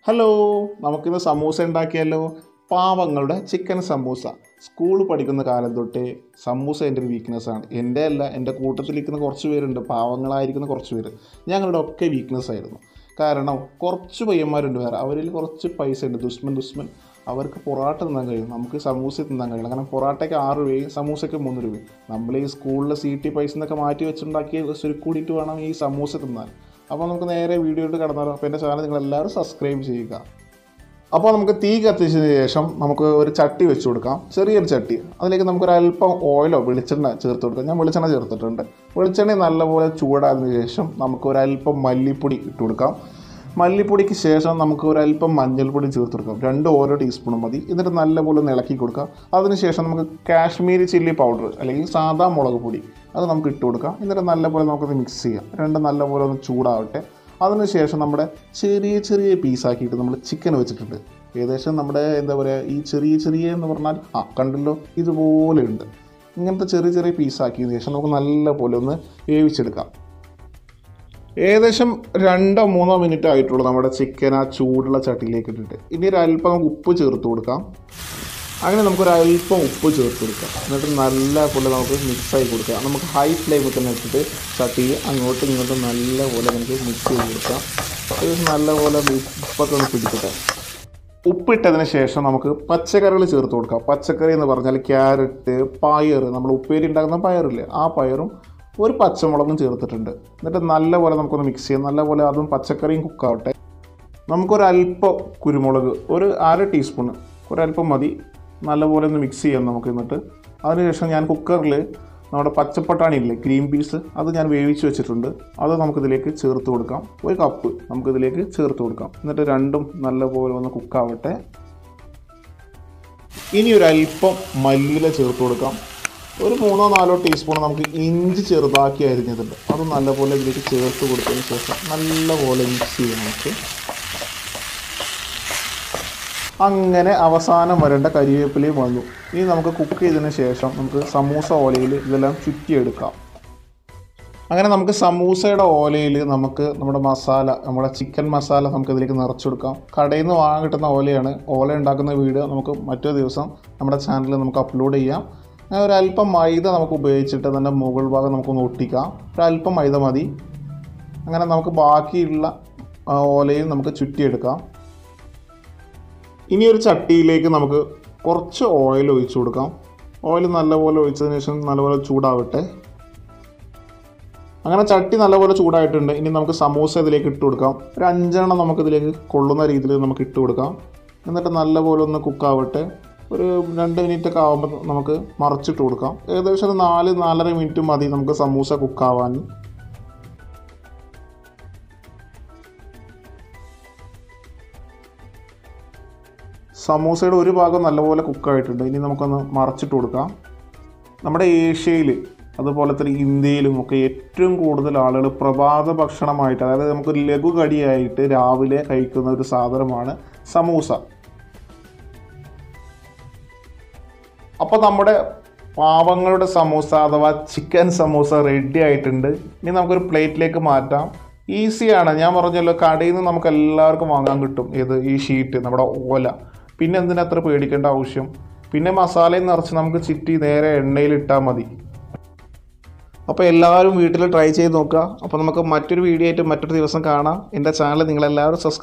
hello നമുക്കിന്ന് സമൂസ ഉണ്ടാക്കിയാലോ പാവങ്ങളുടെ ചിക്കൻ സമൂസ സ്കൂൾ പഠിക്കുന്ന കാലം തൊട്ടേ സമൂസ എൻ്റെ ഒരു വീക്ക്നെസ് ആണ് എൻ്റെ അല്ല എൻ്റെ കൂട്ടത്തിലിരിക്കുന്ന കുറച്ച് പേരുണ്ട് പാവങ്ങളായിരിക്കുന്ന കുറച്ച് പേര് ഞങ്ങളുടെ ഒക്കെ വീക്ക്നെസ് ആയിരുന്നു കാരണം കുറച്ച് പയ്യന്മാരുണ്ട് വേറെ അവരിൽ കുറച്ച് പൈസ ഉണ്ട് ദുഷ്മൻ ദുഷ്മൻ അവർക്ക് പൊറാട്ട തിന്നാൻ കഴിയും നമുക്ക് സമൂസ തിന്നാൻ കഴിയില്ല കാരണം പൊറാട്ടയ്ക്ക് ആറ് രൂപയും സമൂസയ്ക്ക് മൂന്ന് രൂപയും നമ്മൾ ഈ സ്കൂളിലെ സി ടി പൈസ എന്നൊക്കെ മാറ്റി വെച്ചുണ്ടാക്കി ചുരുക്കൂടിയിട്ട് വേണം ഈ സമൂസ തിന്നാൻ അപ്പോൾ നമുക്ക് നേരെ വീഡിയോയിട്ട് കടന്നാലോ അപ്പോൾ എൻ്റെ ചാനൽ നിങ്ങൾ എല്ലാവരും സബ്സ്ക്രൈബ് ചെയ്യുക അപ്പോൾ നമുക്ക് തീ കത്തിച്ചതിന് ശേഷം നമുക്ക് ഒരു ചട്ടി വെച്ച് കൊടുക്കാം ചെറിയൊരു ചട്ടി അതിലേക്ക് നമുക്കൊരു അല്പം ഓയിലോ വെളിച്ചെണ്ണ ചേർത്ത് കൊടുക്കാം ഞാൻ വെളിച്ചെണ്ണ ചേർത്തിട്ടുണ്ട് വെളിച്ചെണ്ണ നല്ലപോലെ ചൂടായതിനു ശേഷം നമുക്ക് ഒരു അല്പം മല്ലിപ്പൊടി ഇട്ട് കൊടുക്കാം മല്ലിപ്പൊടിക്ക് ശേഷം നമുക്ക് ഒരു അല്പം മഞ്ഞൾപ്പൊടി ചേർത്ത് കൊടുക്കാം രണ്ട് ഓരോ ടീസ്പൂൺ മതി എന്നിട്ട് നല്ലപോലെ ഒന്ന് ഇളക്കി കൊടുക്കാം അതിനുശേഷം നമുക്ക് കാശ്മീരി ചില്ലി പൗഡർ അല്ലെങ്കിൽ സാദാ മുളക് പൊടി അത് നമുക്ക് ഇട്ട് കൊടുക്കാം എന്നിട്ട് നല്ലപോലെ നമുക്കത് മിക്സ് ചെയ്യാം രണ്ടും നല്ലപോലെ ഒന്ന് ചൂടാവട്ടെ അതിനുശേഷം നമ്മുടെ ചെറിയ ചെറിയ പീസാക്കിയിട്ട് നമ്മൾ ചിക്കൻ വെച്ചിട്ടുണ്ട് ഏകദേശം നമ്മുടെ എന്താ പറയുക ഈ ചെറിയ ചെറിയ എന്ന് പറഞ്ഞാൽ ആ കണ്ടല്ലോ ഇതുപോലെ ഉണ്ട് ഇങ്ങനത്തെ ചെറിയ ചെറിയ പീസാക്കിയതിന് ശേഷം നമുക്ക് നല്ലപോലെ ഒന്ന് വേവിച്ചെടുക്കാം ഏകദേശം രണ്ടോ മൂന്നോ മിനിറ്റ് ആയിട്ടുള്ളൂ നമ്മുടെ ചിക്കൻ ആ ചൂടുള്ള ചട്ടിയിലേക്ക് ഇട്ടിട്ട് ഇനി ഒരു അല്പം നമുക്ക് ഉപ്പ് ചേർത്ത് കൊടുക്കാം അങ്ങനെ നമുക്കൊരു അല്പം ഉപ്പ് ചേർത്ത് കൊടുക്കാം എന്നിട്ട് നല്ല പോലെ നമുക്ക് മിക്സായി കൊടുക്കാം നമുക്ക് ഹൈ ഫ്ലെയിമിൽ തന്നെ ഇട്ടിട്ട് ചട്ടി അങ്ങോട്ടും ഇങ്ങോട്ടും നല്ല പോലെ നമുക്ക് മിക്സ് ചെയ്ത് കൊടുക്കാം അത് നല്ല പോലെ ഉപ്പൊക്കെ ഒന്ന് പിടിക്കട്ടെ ഉപ്പിട്ടതിന് ശേഷം നമുക്ക് പച്ചക്കറികൾ ചേർത്ത് കൊടുക്കാം പച്ചക്കറി എന്ന് പറഞ്ഞാൽ ക്യാരറ്റ് പയർ നമ്മൾ ഉപ്പേരി ഉണ്ടാക്കുന്ന പയറില്ലേ ആ പയറും ഒരു പച്ചമുളകും ചേർത്തിട്ടുണ്ട് എന്നിട്ട് നല്ലപോലെ നമുക്കൊന്ന് മിക്സ് ചെയ്യാം നല്ലപോലെ അതും പച്ചക്കറിയും കുക്കാവട്ടെ നമുക്കൊരല്പം കുരുമുളക് ഒരു അര ടീസ്പൂൺ ഒരല്പം മതി നല്ലപോലെ ഒന്ന് മിക്സ് ചെയ്യാം നമുക്ക് എന്നിട്ട് അതിനുശേഷം ഞാൻ കുക്കറിൽ നമ്മുടെ പച്ചപ്പട്ടാണി ഇല്ലേ ഗ്രീൻ പീസ് അത് ഞാൻ വേവിച്ച് വെച്ചിട്ടുണ്ട് അത് നമുക്കിതിലേക്ക് ചേർത്ത് കൊടുക്കാം ഒരു കപ്പ് നമുക്കിതിലേക്ക് ചേർത്ത് കൊടുക്കാം എന്നിട്ട് രണ്ടും നല്ലപോലെ ഒന്ന് കുക്കാവട്ടെ ഇനി ഒരു അല്പം മല്ലിയില ചേർത്ത് കൊടുക്കാം ഒരു മൂന്നോ നാലോ ടീസ്പൂൺ നമുക്ക് ഇഞ്ചി ചെറുതാക്കി അരിഞ്ഞതുണ്ട് അത് നല്ലപോലെ ഇതിലേക്ക് ചേർത്ത് കൊടുത്തതിന് ശേഷം നല്ലപോലെ മിക്സ് ചെയ്യാം നമുക്ക് അങ്ങനെ അവസാനം വരേണ്ട കരിവേപ്പിലയും വന്നു ഇനി നമുക്ക് കുക്ക് ചെയ്തതിന് ശേഷം നമുക്ക് സമൂസ ഓലയിൽ ഇതെല്ലാം ചുറ്റിയെടുക്കാം അങ്ങനെ നമുക്ക് സമൂസയുടെ ഓലയിൽ നമുക്ക് നമ്മുടെ മസാല നമ്മുടെ ചിക്കൻ മസാല നമുക്ക് ഇതിലേക്ക് നിറച്ചെടുക്കാം കടയിൽ നിന്ന് വാങ്ങാൻ കിട്ടുന്ന ഓലയാണ് ഓല ഉണ്ടാക്കുന്ന വീഡിയോ നമുക്ക് മറ്റൊരു ദിവസം നമ്മുടെ ചാനലിൽ നമുക്ക് അപ്ലോഡ് ചെയ്യാം അങ്ങനെ ഒരു അല്പം മൈദ നമുക്ക് ഉപയോഗിച്ചിട്ട് തന്നെ മുകൾ ഭാഗം നമുക്കൊന്ന് ഒട്ടിക്കാം ഒരു അല്പം മൈദ മതി അങ്ങനെ നമുക്ക് ബാക്കിയുള്ള ആ, ഓലയും നമുക്ക് ചുറ്റിയെടുക്കാം ഇനി ഒരു ചട്ടിയിലേക്ക് നമുക്ക് കുറച്ച് ഓയിൽ ഒഴിച്ചു കൊടുക്കാം ഓയിൽ നല്ലപോലെ ഒഴിച്ചതിന് ശേഷം നല്ലപോലെ ചൂടാവട്ടെ അങ്ങനെ ചട്ടി നല്ലപോലെ ചൂടായിട്ടുണ്ട് ഇനി നമുക്ക് സമൂസ ഇതിലേക്ക് ഇട്ട് കൊടുക്കാം ഒരു അഞ്ചെണ്ണം നമുക്ക് ഇതിലേക്ക് കൊള്ളുന്ന രീതിയിൽ നമുക്ക് ഇട്ട് കൊടുക്കാം എന്നിട്ട് നല്ലപോലെ ഒന്ന് കുക്കാവട്ടെ ഒരു രണ്ട് മിനിറ്റ് ഒക്കെ ആകുമ്പോൾ നമുക്ക് മറച്ചിട്ട് കൊടുക്കാം ഏകദേശം ഒരു നാല് നാലര മിനിറ്റ് മതി നമുക്ക് സമൂസ കുക്കാവാൻ സമൂസയുടെ ഒരു ഭാഗം നല്ലപോലെ കുക്കായിട്ടുണ്ട് ഇനി നമുക്കൊന്ന് മറച്ചിട്ട് കൊടുക്കാം നമ്മുടെ ഏഷ്യയിൽ അതുപോലെ തന്നെ ഇന്ത്യയിലും ഒക്കെ ഏറ്റവും കൂടുതൽ ആളുകൾ പ്രഭാത ഭക്ഷണമായിട്ട് അതായത് നമുക്ക് ലഘു കടിയായിട്ട് രാവിലെ കഴിക്കുന്ന ഒരു സാധനമാണ് സമൂസ അപ്പോൾ നമ്മുടെ പാവങ്ങളുടെ സമൂസ അഥവാ ചിക്കൻ സമൂസ റെഡി ആയിട്ടുണ്ട് ഇനി നമുക്കൊരു പ്ലേറ്റിലേക്ക് മാറ്റാം ഈസിയാണ് ഞാൻ പറഞ്ഞല്ലോ കടയിൽ നിന്ന് നമുക്ക് എല്ലാവർക്കും വാങ്ങാൻ കിട്ടും ഏത് ഈ ഷീറ്റ് നമ്മുടെ ഓല പിന്നെ എന്തിനാ അത്ര പേടിക്കേണ്ട ആവശ്യം പിന്നെ മസാലയും നിറച്ച് നമുക്ക് ചിറ്റി നേരെ എണ്ണയിൽ ഇട്ടാൽ മതി അപ്പോൾ എല്ലാവരും വീട്ടിൽ ട്രൈ ചെയ്ത് നോക്കുക അപ്പോൾ നമുക്ക് മറ്റൊരു വീഡിയോ ആയിട്ട് മറ്റൊരു ദിവസം കാണാം എൻ്റെ ചാനൽ നിങ്ങളെല്ലാവരും സബ്സ്ക്രൈബ്